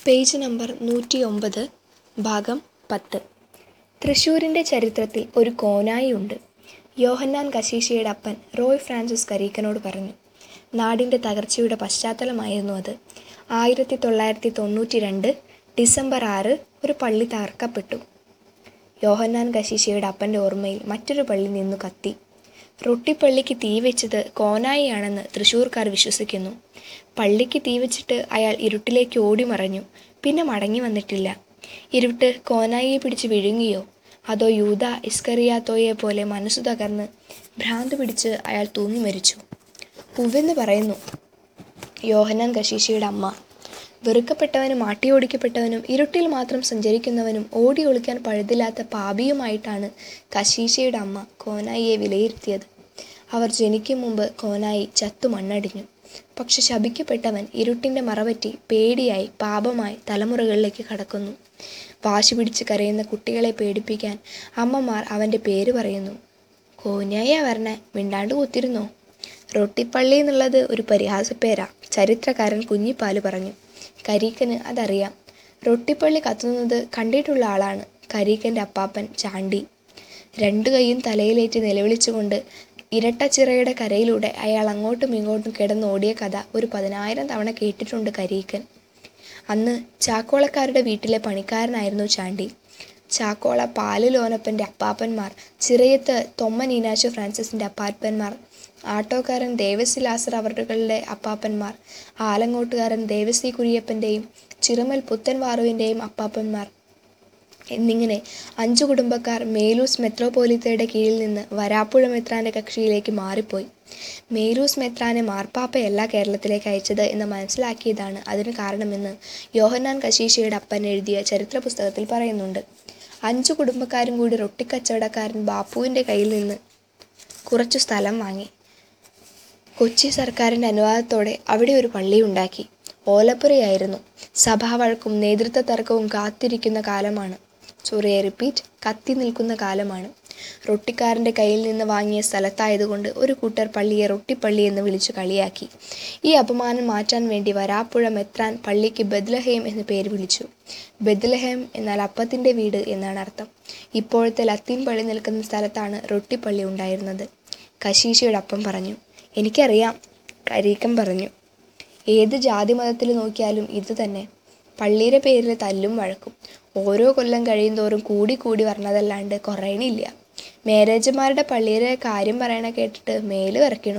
page number നൂറ്റി ഒമ്പത് ഭാഗം പത്ത് തൃശ്ശൂരിൻ്റെ ചരിത്രത്തിൽ ഒരു കോനായി ഉണ്ട് യോഹന്നാൻ കശീശയുടെ അപ്പൻ റോയ് ഫ്രാൻസിസ് കരീക്കനോട് പറഞ്ഞു നാടിൻ്റെ തകർച്ചയുടെ പശ്ചാത്തലമായിരുന്നു അത് ആയിരത്തി തൊള്ളായിരത്തി തൊണ്ണൂറ്റി രണ്ട് ഡിസംബർ ആറ് ഒരു പള്ളി തകർക്കപ്പെട്ടു യോഹന്നാൻ കശീശയുടെ അപ്പൻ്റെ ഓർമ്മയിൽ മറ്റൊരു പള്ളി നിന്നു കത്തി റൊട്ടിപ്പള്ളിക്ക് തീ വെച്ചത് കോനായിയാണെന്ന് തൃശ്ശൂർക്കാർ വിശ്വസിക്കുന്നു പള്ളിക്ക് തീ വെച്ചിട്ട് അയാൾ ഇരുട്ടിലേക്ക് ഓടി മറഞ്ഞു പിന്നെ മടങ്ങി വന്നിട്ടില്ല ഇരുട്ട് കോനായിയെ പിടിച്ച് വിഴുങ്ങിയോ അതോ യൂത ഇസ്കറിയാത്തോയെ പോലെ മനസ്സു തകർന്ന് ഭ്രാന്ത് പിടിച്ച് അയാൾ തൂങ്ങി മരിച്ചു ഉവെന്ന് പറയുന്നു യോഹന്നാൻ കശീശയുടെ അമ്മ വെറുക്കപ്പെട്ടവനും ആട്ടിയോടിക്കപ്പെട്ടവനും ഇരുട്ടിൽ മാത്രം സഞ്ചരിക്കുന്നവനും ഓടി ഒളിക്കാൻ പഴുതില്ലാത്ത പാപിയുമായിട്ടാണ് കശീശയുടെ അമ്മ കോനായിയെ വിലയിരുത്തിയത് അവർ ജനിക്കും മുമ്പ് കോനായി ചത്തു മണ്ണടിഞ്ഞു പക്ഷെ ശപിക്കപ്പെട്ടവൻ ഇരുട്ടിൻ്റെ മറപറ്റി പേടിയായി പാപമായി തലമുറകളിലേക്ക് കടക്കുന്നു വാശി പിടിച്ച് കരയുന്ന കുട്ടികളെ പേടിപ്പിക്കാൻ അമ്മമാർ അവൻ്റെ പേര് പറയുന്നു കോനായിയാ വരണേ മിണ്ടാണ്ട് കുത്തിരുന്നോ റൊട്ടിപ്പള്ളി എന്നുള്ളത് ഒരു പരിഹാസപ്പേരാ ചരിത്രകാരൻ കുഞ്ഞിപ്പാല് പറഞ്ഞു കരീക്കന് അതറിയാം റൊട്ടിപ്പള്ളി കത്തുന്നത് കണ്ടിട്ടുള്ള ആളാണ് കരീക്കൻ്റെ അപ്പാപ്പൻ ചാണ്ടി രണ്ടു കൈയും തലയിലേറ്റ് നിലവിളിച്ചുകൊണ്ട് ഇരട്ടച്ചിറയുടെ കരയിലൂടെ അയാൾ അങ്ങോട്ടും ഇങ്ങോട്ടും കിടന്നോടിയ കഥ ഒരു പതിനായിരം തവണ കേട്ടിട്ടുണ്ട് കരീക്കൻ അന്ന് ചാക്കോളക്കാരുടെ വീട്ടിലെ പണിക്കാരനായിരുന്നു ചാണ്ടി ചാക്കോള പാലിലോനപ്പൻ്റെ അപ്പാപ്പന്മാർ ചിറയത്ത് തൊമ്മൻ ഈനാശു ഫ്രാൻസിസിൻ്റെ അപ്പാപ്പന്മാർ ആട്ടോക്കാരൻ ദേവസി ലാസർ അവറുകളുടെ അപ്പാപ്പന്മാർ ആലങ്ങോട്ടുകാരൻ ദേവസി കുര്യപ്പൻ്റെയും ചിറമൽ പുത്തൻ വാറുവിൻ്റെയും അപ്പാപ്പന്മാർ എന്നിങ്ങനെ അഞ്ചു കുടുംബക്കാർ മേലൂസ് മെത്രോപോലിത്തയുടെ കീഴിൽ നിന്ന് വരാപ്പുഴ മെത്രാൻ്റെ കക്ഷിയിലേക്ക് മാറിപ്പോയി മേലൂസ് മെത്രാനെ മാർപ്പാപ്പയല്ല കേരളത്തിലേക്ക് അയച്ചത് എന്ന് മനസ്സിലാക്കിയതാണ് അതിന് കാരണമെന്ന് യോഹന്നാൻ കശീശയുടെ അപ്പൻ എഴുതിയ ചരിത്ര പുസ്തകത്തിൽ പറയുന്നുണ്ട് അഞ്ചു കുടുംബക്കാരും കൂടി റൊട്ടിക്കച്ചവടക്കാരൻ ബാപ്പുവിൻ്റെ കയ്യിൽ നിന്ന് കുറച്ചു സ്ഥലം വാങ്ങി കൊച്ചി സർക്കാരിൻ്റെ അനുവാദത്തോടെ അവിടെ ഒരു പള്ളി ഉണ്ടാക്കി ഓലപ്പുരയായിരുന്നു സഭാവഴക്കും നേതൃത്വ തർക്കവും കാത്തിരിക്കുന്ന കാലമാണ് സോറി ഐ റിപ്പീറ്റ് കത്തി നിൽക്കുന്ന കാലമാണ് റൊട്ടിക്കാരൻ്റെ കയ്യിൽ നിന്ന് വാങ്ങിയ സ്ഥലത്തായതുകൊണ്ട് ഒരു കൂട്ടർ പള്ളിയെ റൊട്ടിപ്പള്ളി എന്ന് വിളിച്ചു കളിയാക്കി ഈ അപമാനം മാറ്റാൻ വേണ്ടി വരാപ്പുഴ മെത്രാൻ പള്ളിക്ക് ബദ്ലഹേം എന്ന് പേര് വിളിച്ചു ബദ്ലഹേം എന്നാൽ അപ്പത്തിൻ്റെ വീട് എന്നാണ് അർത്ഥം ഇപ്പോഴത്തെ ലത്തീൻ പള്ളി നിൽക്കുന്ന സ്ഥലത്താണ് റൊട്ടിപ്പള്ളി ഉണ്ടായിരുന്നത് കശീശയുടെ അപ്പം പറഞ്ഞു എനിക്കറിയാം കരീക്കം പറഞ്ഞു ഏത് ജാതി മതത്തിൽ നോക്കിയാലും ഇത് തന്നെ പള്ളിയുടെ പേരിൽ തല്ലും വഴക്കും ഓരോ കൊല്ലം കഴിയുന്തോറും കൂടി കൂടി വരണതല്ലാണ്ട് കുറയണില്ല മേരേജന്മാരുടെ പള്ളിയിലെ കാര്യം പറയണ കേട്ടിട്ട് മേല് വിറയ്ക്കണു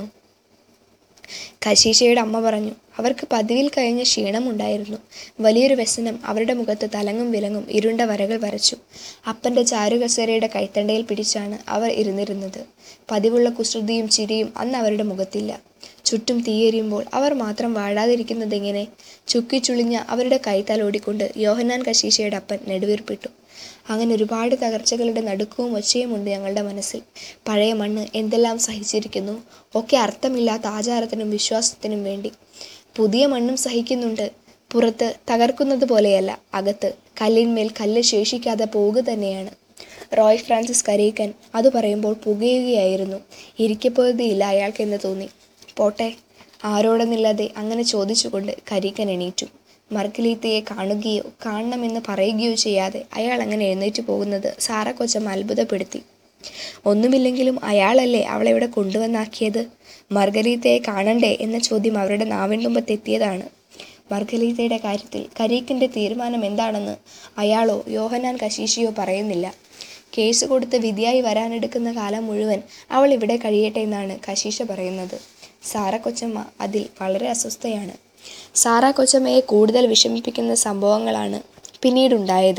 കശീശയുടെ അമ്മ പറഞ്ഞു അവർക്ക് പതിവിൽ കഴിഞ്ഞ ക്ഷീണമുണ്ടായിരുന്നു വലിയൊരു വ്യസനം അവരുടെ മുഖത്ത് തലങ്ങും വിലങ്ങും ഇരുണ്ട വരകൾ വരച്ചു അപ്പൻ്റെ ചാരുകസേരയുടെ കൈത്തണ്ടയിൽ പിടിച്ചാണ് അവർ ഇരുന്നിരുന്നത് പതിവുള്ള കുസൃതിയും ചിരിയും അന്ന് അവരുടെ മുഖത്തില്ല ചുറ്റും തീയെരിയുമ്പോൾ അവർ മാത്രം വാഴാതിരിക്കുന്നതെങ്ങനെ ചുക്കിച്ചുളിഞ്ഞ അവരുടെ കൈ തലോടിക്കൊണ്ട് യോഹന്നാൻ കശീശയുടെ അപ്പൻ നെടുവീർപ്പിട്ടു അങ്ങനെ ഒരുപാട് തകർച്ചകളുടെ നടുക്കവും ഒച്ചയുമുണ്ട് ഞങ്ങളുടെ മനസ്സിൽ പഴയ മണ്ണ് എന്തെല്ലാം സഹിച്ചിരിക്കുന്നു ഒക്കെ അർത്ഥമില്ലാത്ത ആചാരത്തിനും വിശ്വാസത്തിനും വേണ്ടി പുതിയ മണ്ണും സഹിക്കുന്നുണ്ട് പുറത്ത് തകർക്കുന്നത് പോലെയല്ല അകത്ത് കല്ലിന്മേൽ കല്ല് ശേഷിക്കാതെ പോവുക തന്നെയാണ് റോയ് ഫ്രാൻസിസ് കരീക്കൻ അത് പറയുമ്പോൾ പുകയുകയായിരുന്നു ഇരിക്കപ്പോയതില്ല അയാൾക്കെന്ന് തോന്നി പോട്ടെ ആരോടെന്നില്ലാതെ അങ്ങനെ ചോദിച്ചുകൊണ്ട് കരീക്കൻ എണീറ്റു മർഗലീത്തയെ കാണുകയോ കാണണമെന്ന് പറയുകയോ ചെയ്യാതെ അയാൾ അങ്ങനെ എഴുന്നേറ്റ് പോകുന്നത് സാറ കൊച്ചമ്മ അത്ഭുതപ്പെടുത്തി ഒന്നുമില്ലെങ്കിലും അയാളല്ലേ അവളെ ഇവിടെ കൊണ്ടുവന്നാക്കിയത് മർഗലീത്തയെ കാണണ്ടേ എന്ന ചോദ്യം അവരുടെ നാവിൻ തുമ്പത്തെത്തിയതാണ് മർഗലീത്തയുടെ കാര്യത്തിൽ കരീക്കിൻ്റെ തീരുമാനം എന്താണെന്ന് അയാളോ യോഹനാൻ കശീഷിയോ പറയുന്നില്ല കേസ് കൊടുത്ത് വിധിയായി വരാനെടുക്കുന്ന കാലം മുഴുവൻ അവൾ ഇവിടെ കഴിയട്ടെ എന്നാണ് കശീഷ പറയുന്നത് സാറ കൊച്ചമ്മ അതിൽ വളരെ അസ്വസ്ഥയാണ് സാറ കൊച്ചമ്മയെ കൂടുതൽ വിഷമിപ്പിക്കുന്ന സംഭവങ്ങളാണ് പിന്നീടുണ്ടായത്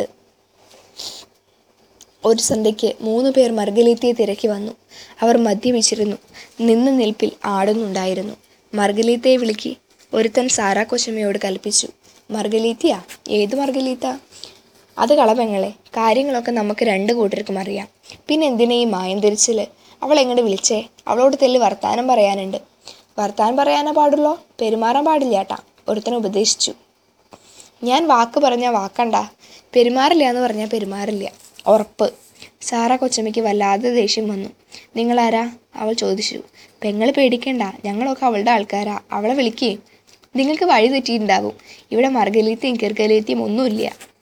ഒരു സന്ധ്യയ്ക്ക് മൂന്ന് പേർ മർഗലീത്തിയെ തിരക്കി വന്നു അവർ മദ്യപിച്ചിരുന്നു നിന്ന നിൽപ്പിൽ ആടുന്നുണ്ടായിരുന്നു മർഗലീത്തയെ വിളിക്കി ഒരുത്തൻ സാറാ കൊച്ചമ്മയോട് കൽപ്പിച്ചു മർഗലീത്തിയാ ഏത് മർഗലീത്ത അത് കളപെങ്ങളെ കാര്യങ്ങളൊക്കെ നമുക്ക് രണ്ട് കൂട്ടർക്കും അറിയാം പിന്നെ എന്തിനാ ഈ മായം തിരിച്ചിൽ അവൾ എങ്ങോട്ട് വിളിച്ചേ അവളോട് തെല്ലി വർത്താനം പറയാനുണ്ട് വർത്താനം പറയാനേ പാടുള്ളോ പെരുമാറാൻ പാടില്ല ഏട്ടാ ഒരുത്തൻ ഉപദേശിച്ചു ഞാൻ വാക്ക് പറഞ്ഞാൽ വാക്കണ്ട പെരുമാറില്ല എന്ന് പറഞ്ഞാൽ പെരുമാറില്ല ഉറപ്പ് സാറ കൊച്ചമ്മയ്ക്ക് വല്ലാതെ ദേഷ്യം വന്നു നിങ്ങളാരാ അവൾ ചോദിച്ചു പെങ്ങൾ പേടിക്കണ്ട ഞങ്ങളൊക്കെ അവളുടെ ആൾക്കാരാ അവളെ വിളിക്കേ നിങ്ങൾക്ക് വഴി തെറ്റിയിട്ടുണ്ടാവും ഇവിടെ മർഗലീത്തയും കിർഗലീത്തയും ഒന്നുമില്ല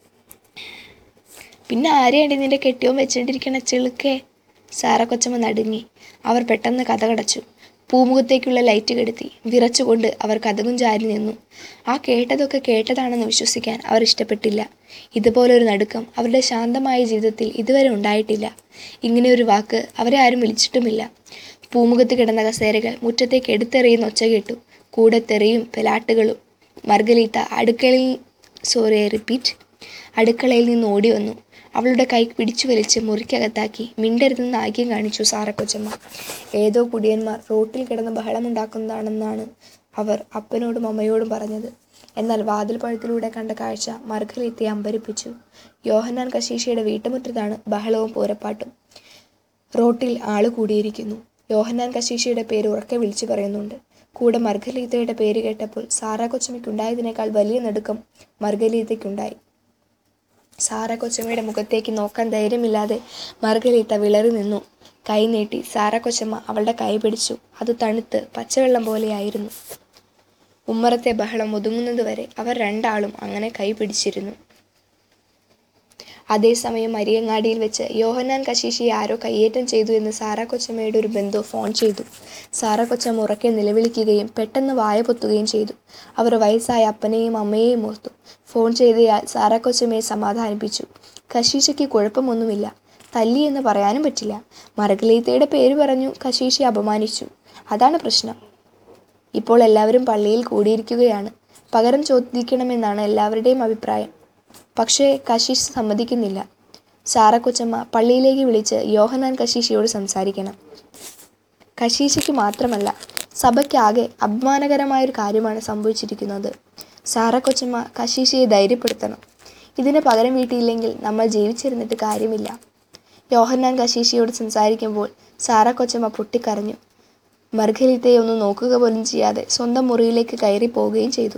പിന്നെ ആരെയാണ് നിന്റെ കെട്ടിയോൻ വെച്ചിട്ടിരിക്കണ ചെളുക്കേ സാറ കൊച്ചമ്മ നടുങ്ങി അവർ പെട്ടെന്ന് കഥ കടച്ചു പൂമുഖത്തേക്കുള്ള ലൈറ്റ് കെടുത്തി വിറച്ചുകൊണ്ട് അവർ കഥകും ചാരി നിന്നു ആ കേട്ടതൊക്കെ കേട്ടതാണെന്ന് വിശ്വസിക്കാൻ അവർ ഇഷ്ടപ്പെട്ടില്ല ഇതുപോലൊരു നടുക്കം അവരുടെ ശാന്തമായ ജീവിതത്തിൽ ഇതുവരെ ഉണ്ടായിട്ടില്ല ഇങ്ങനെ ഒരു വാക്ക് അവരെ ആരും വിളിച്ചിട്ടുമില്ല പൂമുഖത്ത് കിടന്ന കസേരകൾ മുറ്റത്തേക്ക് എടുത്തെറിയുന്ന ഒച്ച കേട്ടു കൂടെ തെറിയും പെലാട്ടുകളും മർഗലീത്ത അടുക്കളയിൽ സോറി റിപ്പീറ്റ് അടുക്കളയിൽ നിന്ന് ഓടി വന്നു അവളുടെ കൈ പിടിച്ചു വലിച്ച് മുറിക്കകത്താക്കി മിണ്ടരുതെന്ന് ആഗ്യം കാണിച്ചു സാറക്കൊച്ചമ്മ ഏതോ കുടിയന്മാർ റോട്ടിൽ കിടന്ന് ബഹളമുണ്ടാക്കുന്നതാണെന്നാണ് അവർ അപ്പനോടും അമ്മയോടും പറഞ്ഞത് എന്നാൽ വാതിൽ പഴുത്തിലൂടെ കണ്ട കാഴ്ച മർഗലീത്തയെ അമ്പരിപ്പിച്ചു യോഹന്നാൻ കശീഷയുടെ വീട്ടുമുറ്റത്താണ് ബഹളവും പൂരപ്പാട്ടും റോട്ടിൽ ആള് കൂടിയിരിക്കുന്നു യോഹന്നാൻ കശീഷയുടെ പേര് ഉറക്കെ വിളിച്ചു പറയുന്നുണ്ട് കൂടെ മർഗലീത്തയുടെ പേര് കേട്ടപ്പോൾ സാറാ കൊച്ചമ്മയ്ക്കുണ്ടായതിനേക്കാൾ വലിയ നടുക്കം മർഗലീത്തയ്ക്കുണ്ടായി സാറ കൊച്ചമ്മയുടെ മുഖത്തേക്ക് നോക്കാൻ ധൈര്യമില്ലാതെ മർഗലീത്ത വിളറി നിന്നു കൈ നീട്ടി സാറ കൊച്ചമ്മ അവളുടെ കൈ പിടിച്ചു അത് തണുത്ത് പച്ചവെള്ളം പോലെയായിരുന്നു ഉമ്മറത്തെ ബഹളം ഒതുങ്ങുന്നത് വരെ അവർ രണ്ടാളും അങ്ങനെ കൈ പിടിച്ചിരുന്നു അതേസമയം മരിയങ്ങാടിയിൽ വെച്ച് യോഹന്നാൻ കശീഷിയെ ആരോ കയ്യേറ്റം ചെയ്തു എന്ന് സാറ കൊച്ചമ്മയുടെ ഒരു ബന്ധു ഫോൺ ചെയ്തു സാറ കൊച്ചമ്മ ഉറക്കെ നിലവിളിക്കുകയും പെട്ടെന്ന് വായ പൊത്തുകയും ചെയ്തു അവർ വയസ്സായ അപ്പനെയും അമ്മയെയും ഓർത്തു ഫോൺ ചെയ്തയാൾ സാറ കൊച്ചമ്മയെ സമാധാനിപ്പിച്ചു കശീശയ്ക്ക് കുഴപ്പമൊന്നുമില്ല തല്ലി എന്ന് പറയാനും പറ്റില്ല മറകലീത്തയുടെ പേര് പറഞ്ഞു കശീശെ അപമാനിച്ചു അതാണ് പ്രശ്നം ഇപ്പോൾ എല്ലാവരും പള്ളിയിൽ കൂടിയിരിക്കുകയാണ് പകരം ചോദിക്കണമെന്നാണ് എല്ലാവരുടെയും അഭിപ്രായം പക്ഷേ കശീഷ് സമ്മതിക്കുന്നില്ല സാറ കൊച്ചമ്മ പള്ളിയിലേക്ക് വിളിച്ച് യോഹനാൻ കശീഷയോട് സംസാരിക്കണം കശീശയ്ക്ക് മാത്രമല്ല സഭയ്ക്കാകെ അപമാനകരമായൊരു കാര്യമാണ് സംഭവിച്ചിരിക്കുന്നത് സാറ കൊച്ചമ്മ കശീശയെ ധൈര്യപ്പെടുത്തണം ഇതിന് പകരം വീട്ടിയില്ലെങ്കിൽ നമ്മൾ ജീവിച്ചിരുന്നിട്ട് കാര്യമില്ല യോഹന്നാൻ കശീശയോട് സംസാരിക്കുമ്പോൾ സാറ കൊച്ചമ്മ പൊട്ടിക്കരഞ്ഞു മർഗലീത്തയെ ഒന്ന് നോക്കുക പോലും ചെയ്യാതെ സ്വന്തം മുറിയിലേക്ക് കയറി പോവുകയും ചെയ്തു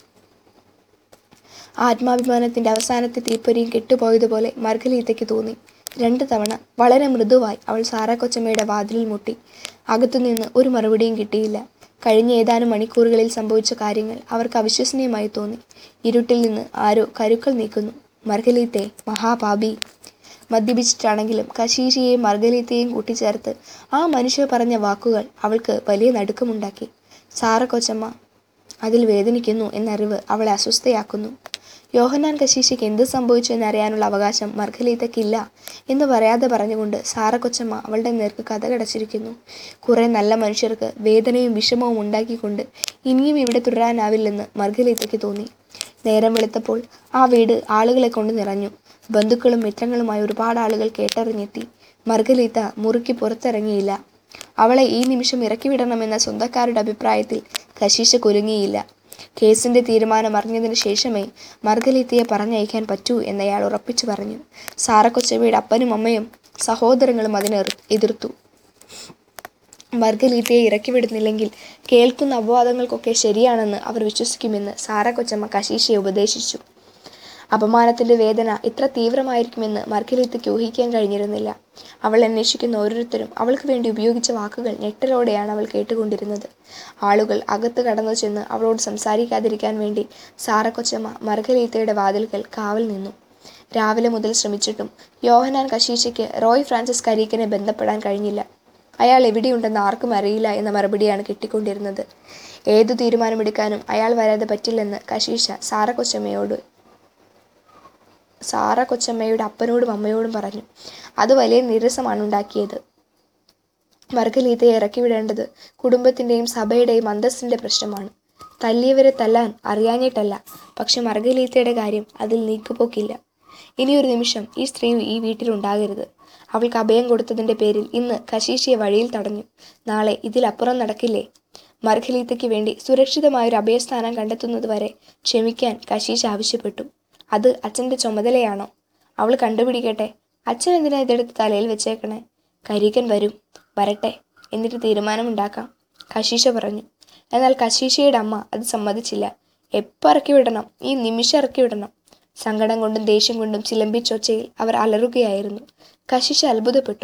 ആത്മാഭിമാനത്തിന്റെ അവസാനത്തെ തീപ്പൊരിയും കെട്ടുപോയതുപോലെ മർഗലീത്തയ്ക്ക് തോന്നി രണ്ട് തവണ വളരെ മൃദുവായി അവൾ സാറാ കൊച്ചമ്മയുടെ വാതിലിൽ മുട്ടി അകത്തുനിന്ന് ഒരു മറുപടിയും കിട്ടിയില്ല കഴിഞ്ഞ ഏതാനും മണിക്കൂറുകളിൽ സംഭവിച്ച കാര്യങ്ങൾ അവർക്ക് അവിശ്വസനീയമായി തോന്നി ഇരുട്ടിൽ നിന്ന് ആരോ കരുക്കൾ നീക്കുന്നു മർഗലീത്തെ മഹാപാപി മദ്യപിച്ചിട്ടാണെങ്കിലും കശീഷിയെയും മർഗലീത്തയെയും കൂട്ടിച്ചേർത്ത് ആ മനുഷ്യർ പറഞ്ഞ വാക്കുകൾ അവൾക്ക് വലിയ നടുക്കമുണ്ടാക്കി സാറ കൊച്ചമ്മ അതിൽ വേദനിക്കുന്നു എന്നറിവ് അവളെ അസ്വസ്ഥയാക്കുന്നു യോഹന്നാൻ കശീശയ്ക്ക് എന്ത് സംഭവിച്ചു എന്നറിയാനുള്ള അവകാശം മർഗലീത്തയ്ക്കില്ല എന്ന് പറയാതെ പറഞ്ഞുകൊണ്ട് സാറ കൊച്ചമ്മ അവളുടെ നേർക്ക് കഥ കടച്ചിരിക്കുന്നു കുറെ നല്ല മനുഷ്യർക്ക് വേദനയും വിഷമവും ഉണ്ടാക്കിക്കൊണ്ട് ഇനിയും ഇവിടെ തുടരാനാവില്ലെന്ന് മർഗലീത്തയ്ക്ക് തോന്നി നേരം വെളുത്തപ്പോൾ ആ വീട് ആളുകളെ കൊണ്ട് നിറഞ്ഞു ബന്ധുക്കളും മിത്രങ്ങളുമായി ഒരുപാട് ആളുകൾ കേട്ടറിഞ്ഞെത്തി മർഗലീത്ത മുറിക്ക് പുറത്തിറങ്ങിയില്ല അവളെ ഈ നിമിഷം ഇറക്കി വിടണമെന്ന സ്വന്തക്കാരുടെ അഭിപ്രായത്തിൽ കശീശ കുലുങ്ങിയില്ല കേസിന്റെ തീരുമാനം അറിഞ്ഞതിന് ശേഷമേ മർഗലീത്തയെ പറഞ്ഞയക്കാൻ പറ്റൂ എന്നയാൾ ഉറപ്പിച്ചു പറഞ്ഞു സാറക്കൊച്ചവയുടെ അപ്പനും അമ്മയും സഹോദരങ്ങളും അതിനെ എതിർ- എതിർത്തു മർഗലീത്തയെ ഇറക്കി വിടുന്നില്ലെങ്കിൽ കേൾക്കുന്ന അപവാദങ്ങൾക്കൊക്കെ ശരിയാണെന്ന് അവർ വിശ്വസിക്കുമെന്ന് സാറ കൊച്ചമ്മ കശീശയെ ഉപദേശിച്ചു അപമാനത്തിന്റെ വേദന ഇത്ര തീവ്രമായിരിക്കുമെന്ന് മർഗലീത്തയ്ക്ക് ഊഹിക്കാൻ കഴിഞ്ഞിരുന്നില്ല അവൾ അന്വേഷിക്കുന്ന ഓരോരുത്തരും അവൾക്ക് വേണ്ടി ഉപയോഗിച്ച വാക്കുകൾ ഞെട്ടലോടെയാണ് അവൾ കേട്ടുകൊണ്ടിരുന്നത് ആളുകൾ അകത്ത് കടന്നു ചെന്ന് അവളോട് സംസാരിക്കാതിരിക്കാൻ വേണ്ടി സാറ കൊച്ചമ്മ മർഗലീത്തയുടെ വാതിൽക്കൽ കാവൽ നിന്നു രാവിലെ മുതൽ ശ്രമിച്ചിട്ടും യോഹനാൻ കശീശയ്ക്ക് റോയ് ഫ്രാൻസിസ് കരീക്കനെ ബന്ധപ്പെടാൻ കഴിഞ്ഞില്ല അയാൾ എവിടെയുണ്ടെന്ന് ആർക്കും അറിയില്ല എന്ന മറുപടിയാണ് കിട്ടിക്കൊണ്ടിരുന്നത് ഏതു തീരുമാനമെടുക്കാനും അയാൾ വരാതെ പറ്റില്ലെന്ന് കശീശ സാറ കൊച്ചമ്മയോട് സാറ കൊച്ചമ്മയുടെ അപ്പനോടും അമ്മയോടും പറഞ്ഞു അത് വലിയ നിരസമാണ് ഉണ്ടാക്കിയത് മർഗലീത്തയെ ഇറക്കി വിടേണ്ടത് കുടുംബത്തിൻ്റെയും സഭയുടെയും അന്തസ്സിൻ്റെ പ്രശ്നമാണ് തല്ലിയവരെ തല്ലാൻ അറിയാഞ്ഞിട്ടല്ല പക്ഷെ മർഗലീത്തയുടെ കാര്യം അതിൽ നീക്കുപോക്കില്ല ഇനിയൊരു നിമിഷം ഈ സ്ത്രീ ഈ വീട്ടിലുണ്ടാകരുത് അവൾക്ക് അഭയം കൊടുത്തതിൻ്റെ പേരിൽ ഇന്ന് കശീശിയെ വഴിയിൽ തടഞ്ഞു നാളെ ഇതിലപ്പുറം നടക്കില്ലേ മർഗലീത്തയ്ക്ക് വേണ്ടി സുരക്ഷിതമായൊരു അഭയസ്ഥാനം കണ്ടെത്തുന്നതുവരെ ക്ഷമിക്കാൻ കശീശ് ആവശ്യപ്പെട്ടു അത് അച്ഛൻ്റെ ചുമതലയാണോ അവൾ കണ്ടുപിടിക്കട്ടെ അച്ഛൻ എന്തിനാ ഇതെടുത്ത് തലയിൽ വെച്ചേക്കണേ കരീക്കൻ വരും വരട്ടെ എന്നിട്ട് തീരുമാനമുണ്ടാക്കാം കശീശ പറഞ്ഞു എന്നാൽ കശീശയുടെ അമ്മ അത് സമ്മതിച്ചില്ല എപ്പോൾ ഇറക്കി വിടണം ഈ നിമിഷം ഇറക്കി വിടണം സങ്കടം കൊണ്ടും ദേഷ്യം കൊണ്ടും ചിലമ്പിച്ചൊച്ചയിൽ അവർ അലറുകയായിരുന്നു കശിശ അത്ഭുതപ്പെട്ടു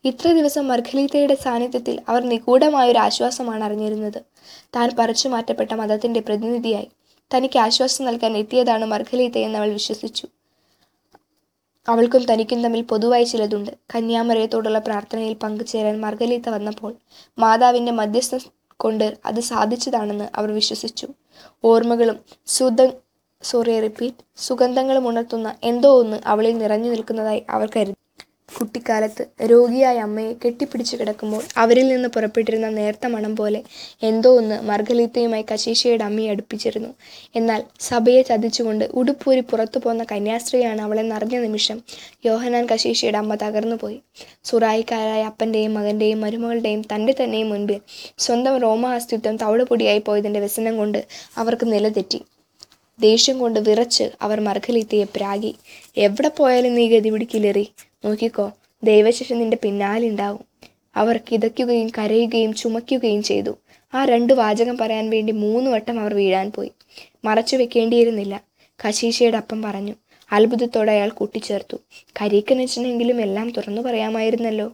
ഇത്ര ദിവസം മർഖലീത്തയുടെ സാന്നിധ്യത്തിൽ അവർ നിഗൂഢമായൊരു ആശ്വാസമാണ് അറിഞ്ഞിരുന്നത് താൻ പറിച്ചു മാറ്റപ്പെട്ട മതത്തിന്റെ പ്രതിനിധിയായി തനിക്ക് ആശ്വാസം നൽകാൻ എത്തിയതാണ് മർഖലീത്തയെന്ന് അവൾ വിശ്വസിച്ചു അവൾക്കും തനിക്കും തമ്മിൽ പൊതുവായി ചിലതുണ്ട് കന്യാമറയത്തോടുള്ള പ്രാർത്ഥനയിൽ പങ്കുചേരാൻ മർഗലീത്ത വന്നപ്പോൾ മാതാവിന്റെ മധ്യസ്ഥം കൊണ്ട് അത് സാധിച്ചതാണെന്ന് അവർ വിശ്വസിച്ചു ഓർമ്മകളും സുധ സോറി റിപ്പീറ്റ് സുഗന്ധങ്ങളും ഉണർത്തുന്ന എന്തോ ഒന്ന് അവളിൽ നിറഞ്ഞു നിൽക്കുന്നതായി അവർ കരുതി കുട്ടിക്കാലത്ത് രോഗിയായ അമ്മയെ കെട്ടിപ്പിടിച്ചു കിടക്കുമ്പോൾ അവരിൽ നിന്ന് പുറപ്പെട്ടിരുന്ന നേർത്ത മണം പോലെ എന്തോ ഒന്ന് മർഗലീത്തയുമായി കശീശയുടെ അമ്മയെ അടുപ്പിച്ചിരുന്നു എന്നാൽ സഭയെ ചതിച്ചുകൊണ്ട് ഉടുപ്പൂരി പുറത്തു പോന്ന കന്യാസ്ത്രീയാണ് അവളെന്നറിഞ്ഞ നിമിഷം യോഹനാൻ കശീശയുടെ അമ്മ തകർന്നുപോയി സുറായിക്കാരായ അപ്പൻ്റെയും മകൻ്റെയും മരുമകളുടെയും തൻ്റെ തന്നെയും മുൻപിൽ സ്വന്തം റോമ അസ്തിത്വം തവിടുപൊടിയായി പോയതിൻ്റെ വ്യസനം കൊണ്ട് അവർക്ക് നിലതെറ്റി ദേഷ്യം കൊണ്ട് വിറച്ച് അവർ മർഖലീത്തയെ പ്രാഗി എവിടെ പോയാലും നീ ഗതി പിടിക്കില്ലെറി നോക്കിക്കോ ദൈവശിഷ്യ നിന്റെ പിന്നാലുണ്ടാവും അവർ കിതയ്ക്കുകയും കരയുകയും ചുമയ്ക്കുകയും ചെയ്തു ആ രണ്ട് വാചകം പറയാൻ വേണ്ടി മൂന്ന് വട്ടം അവർ വീഴാൻ പോയി മറച്ചു വെക്കേണ്ടിയിരുന്നില്ല കശീശയുടെ അപ്പം പറഞ്ഞു അത്ഭുതത്തോടെ അയാൾ കൂട്ടിച്ചേർത്തു കരീക്കനച്ചനെങ്കിലും എല്ലാം തുറന്നു പറയാമായിരുന്നല്ലോ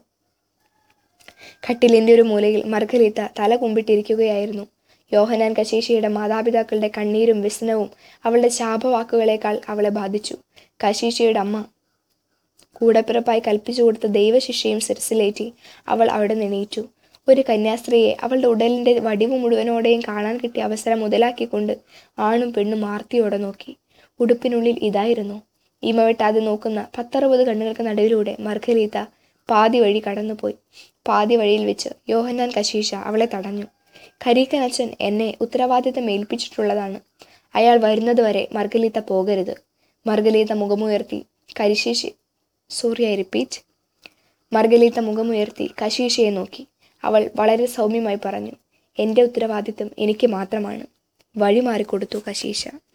കട്ടിലിന്റെ ഒരു മൂലയിൽ മർഗലീത്ത തല കുമ്പിട്ടിരിക്കുകയായിരുന്നു യോഹനാൻ കശീശയുടെ മാതാപിതാക്കളുടെ കണ്ണീരും വ്യസനവും അവളുടെ ശാപവാക്കുകളേക്കാൾ അവളെ ബാധിച്ചു കശീശയുടെ അമ്മ കൂടപ്പിറപ്പായി കൽപ്പിച്ചു കൊടുത്ത ദൈവശിഷ്യയും സിരസിലേറ്റി അവൾ അവിടെ നിണീറ്റു ഒരു കന്യാസ്ത്രീയെ അവളുടെ ഉടലിന്റെ വടിവ് മുഴുവനോടെയും കാണാൻ കിട്ടിയ അവസരം മുതലാക്കിക്കൊണ്ട് ആണും പെണ്ണും ആർത്തിയോടെ നോക്കി ഉടുപ്പിനുള്ളിൽ ഇതായിരുന്നു ഇമ വെട്ടാതെ നോക്കുന്ന പത്തറുപത് കണ്ണുകൾക്ക് നടുവിലൂടെ മർഖലീത്ത പാതി വഴി കടന്നുപോയി പാതി വഴിയിൽ വെച്ച് യോഹന്നാൻ കശീശ അവളെ തടഞ്ഞു ഖരീക്കൻ അച്ഛൻ എന്നെ ഉത്തരവാദിത്തം ഏൽപ്പിച്ചിട്ടുള്ളതാണ് അയാൾ വരുന്നതുവരെ മർഗലീത്ത പോകരുത് മർഗലീത്ത മുഖമുയർത്തി കരിശീശി സോറി ഐ റിപ്പീറ്റ് മർഗലീത്ത മുഖമുയർത്തി കശീശയെ നോക്കി അവൾ വളരെ സൗമ്യമായി പറഞ്ഞു എൻ്റെ ഉത്തരവാദിത്തം എനിക്ക് മാത്രമാണ് വഴി മാറിക്കൊടുത്തു കശീശ